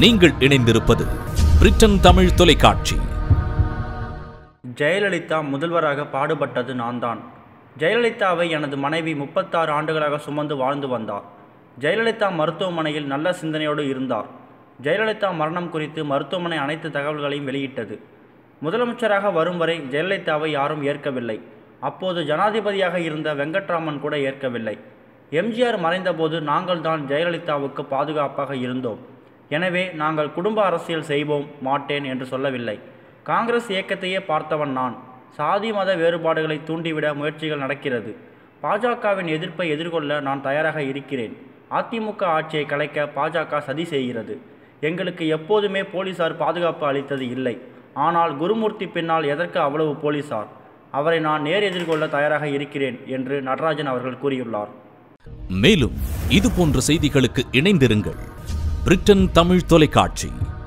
நீங்கள் இணைந்திருப்பது பிரிட்டன் தமிழ் தொலைக்காட்சி ஜெயலலிதா முதல்வராக பாடுபட்டது நான்தான் ஜெயலலிதாவை எனது மனைவி முப்பத்தாறு ஆண்டுகளாக சுமந்து வாழ்ந்து வந்தார் ஜெயலலிதா மருத்துவமனையில் நல்ல சிந்தனையோடு இருந்தார் ஜெயலலிதா மரணம் குறித்து மருத்துவமனை அனைத்து தகவல்களையும் வெளியிட்டது முதலமைச்சராக வரும் வரை ஜெயலலிதாவை யாரும் ஏற்கவில்லை அப்போது ஜனாதிபதியாக இருந்த வெங்கட்ராமன் கூட ஏற்கவில்லை எம்ஜிஆர் மறைந்தபோது நாங்கள் தான் ஜெயலலிதாவுக்கு பாதுகாப்பாக இருந்தோம் எனவே நாங்கள் குடும்ப அரசியல் செய்வோம் மாட்டேன் என்று சொல்லவில்லை காங்கிரஸ் இயக்கத்தையே பார்த்தவன் நான் சாதி மத வேறுபாடுகளை தூண்டிவிட முயற்சிகள் நடக்கிறது பாஜகவின் எதிர்ப்பை எதிர்கொள்ள நான் தயாராக இருக்கிறேன் அதிமுக ஆட்சியை கலைக்க பாஜக சதி செய்கிறது எங்களுக்கு எப்போதுமே போலீசார் பாதுகாப்பு அளித்தது இல்லை ஆனால் குருமூர்த்தி பின்னால் எதற்கு அவ்வளவு போலீசார் அவரை நான் நேர் எதிர்கொள்ள தயாராக இருக்கிறேன் என்று நடராஜன் அவர்கள் கூறியுள்ளார் மேலும் இது போன்ற செய்திகளுக்கு இணைந்திருங்கள் பிரிட்டன் தமிழ் தொலைக்காட்சி